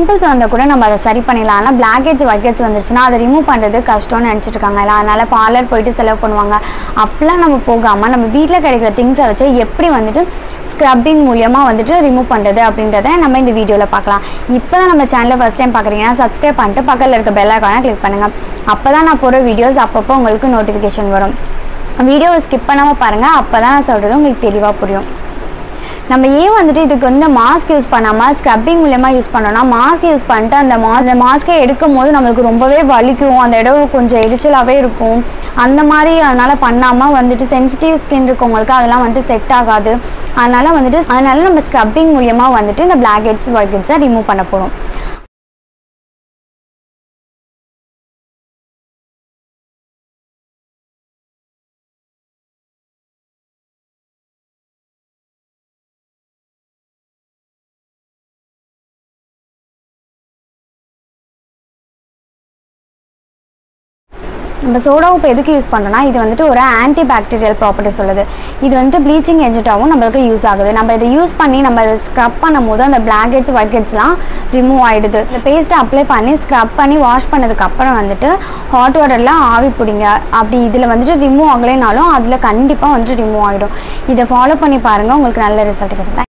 pimples வந்தால் கூட நம்ம அதை சரி பண்ணிடலாம் ஆனால் பிளாக் ஹெட்ஸ் ஒயிட் ஹெட்ஸ் வந்துருச்சுன்னா அதை ரிமூவ் பண்ணுறது கஷ்டம்னு நினச்சிட்டு இருக்காங்க இல்லை அதனால் பார்லர் போயிட்டு செலவு பண்ணுவாங்க அப்பெல்லாம் நம்ம போகாமல் நம்ம வீட்டில் கிடைக்கிற திங்ஸை வச்சு எப்படி வந்துட்டு ஸ்க்ரப்பிங் மூலியமாக வந்துட்டு ரிமூவ் பண்ணுறது அப்படின்றத நம்ம இந்த வீடியோவில் பார்க்கலாம் இப்போ தான் நம்ம சேனலை ஃபஸ்ட் டைம் பார்க்குறீங்கன்னா சப்ஸ்கிரைப் பண்ணிட்டு பக்கத்தில் இருக்க பெல் ஐக்கானை கிளிக் பண்ணுங்கள் அப்போ தான் நான் போகிற வீடியோஸ் அப்பப்போ உங்களுக்கு நோட்டிஃபிகேஷன் வரும் வீடியோவை ஸ்கிப் பண்ணாமல் பாருங்கள் அப்போ தான் நான் சொல்கிறது உங்களுக்கு தெளிவாக புரியும் நம்ம ஏன் வந்துட்டு இதுக்கு வந்து மாஸ்க் யூஸ் பண்ணாமல் ஸ்க்ரப்பிங் மூலயமா யூஸ் பண்ணோம்னா மாஸ்க் யூஸ் பண்ணிட்டு அந்த மாஸ் அந்த மாஸ்க்கை எடுக்கும் போது நம்மளுக்கு ரொம்பவே வலிக்கும் அந்த இடம் கொஞ்சம் எரிச்சலாகவே இருக்கும் அந்த மாதிரி அதனால் பண்ணாமல் வந்துட்டு சென்சிட்டிவ் ஸ்கின் இருக்கவங்களுக்கு அதெல்லாம் வந்துட்டு செட் ஆகாது அதனால் வந்துட்டு அதனால நம்ம ஸ்க்ரப்பிங் மூலியமாக வந்துட்டு இந்த பிளாக் ஹெட்ஸ் ஒயிட் ஹெட்ஸை ரிமூவ் பண்ண போகிறோம் நம்ம சோடா உப்பு எதுக்கு யூஸ் பண்ணுறோம்னா இது வந்துட்டு ஒரு ஆன்டி பாக்டீரியல் ப்ராப்பர்ட்டி சொல்லுது இது வந்துட்டு ப்ளீச்சிங் ஏஜென்ட்டாகவும் நம்மளுக்கு யூஸ் ஆகுது நம்ம இதை யூஸ் பண்ணி நம்ம இதை ஸ்க்ரப் பண்ணும் போது அந்த பிளாக் ஹெட்ஸ் ஒயிட் ஹெட்ஸ்லாம் ரிமூவ் ஆகிடுது இந்த பேஸ்ட்டை அப்ளை பண்ணி ஸ்க்ரப் பண்ணி வாஷ் பண்ணதுக்கப்புறம் வந்துட்டு ஹாட் வாட்டரில் ஆவி பிடிங்க அப்படி இதில் வந்துட்டு ரிமூவ் ஆகலைனாலும் அதில் கண்டிப்பாக வந்துட்டு ரிமூவ் ஆகிடும் இதை ஃபாலோ பண்ணி பாருங்கள் உங்களுக்கு நல்ல ரிசல்ட் கிடைக்கும்